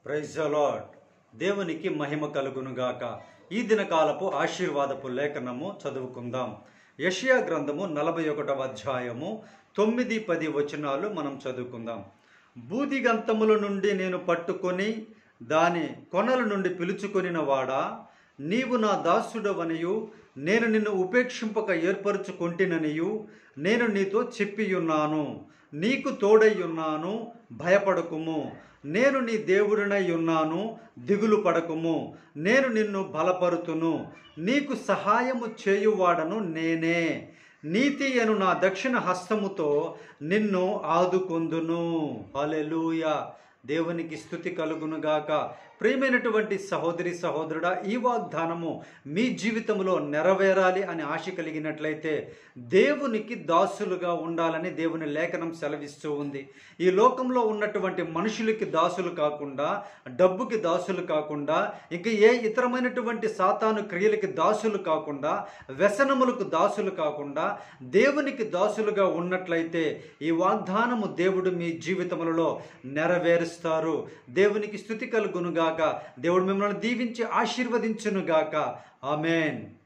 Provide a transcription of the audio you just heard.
praise lord దేవునికి మహిమ కలుగునుగాక ఈ దినకాలపు ఆశీర్వాదపు లేఖనము చదువుకుందాం యషియా గ్రంథము నలభై ఒకటవ అధ్యాయము తొమ్మిది పది వచనాలు మనం చదువుకుందాం బూదిగంతముల నుండి నేను పట్టుకొని దాని కొనల నుండి పిలుచుకొనిన వాడా నీవు నా దాసుడవనియు నేను నిన్ను ఉపేక్షింపక ఏర్పరచుకొంటిననియు నేను నీతో చెప్పియున్నాను నీకు తోడయ్యున్నాను భయపడకుము నేను నీ దేవుడినై ఉన్నాను దిగులు పడకుము నేను నిన్ను బలపరుతును నీకు సహాయము చేయువాడను నేనే నీతి అను నా దక్షిణ హస్తముతో నిన్ను ఆదుకొందును హల్లెలూయా దేవునికి స్థుతి కలుగునుగాక ప్రియమైనటువంటి సహోదరి సహోదరుడా ఈ వాగ్దానము మీ జీవితంలో నెరవేరాలి అని ఆశ కలిగినట్లయితే దేవునికి దాసులుగా ఉండాలని దేవుని లేఖనం సెలవిస్తూ ఉంది ఈ లోకంలో ఉన్నటువంటి మనుషులకి దాసులు కాకుండా డబ్బుకి దాసులు కాకుండా ఇంకా ఏ ఇతరమైనటువంటి సాతాను క్రియలకి దాసులు కాకుండా వ్యసనములకు దాసులు కాకుండా దేవునికి దాసులుగా ఉన్నట్లయితే ఈ వాగ్దానము దేవుడు మీ జీవితములలో నెరవేరుస్తారు దేవునికి స్థుతి కలుగునుగాక దేవుడు మిమ్మల్ని దీవించి ఆశీర్వదించునుగాక ఆమెన్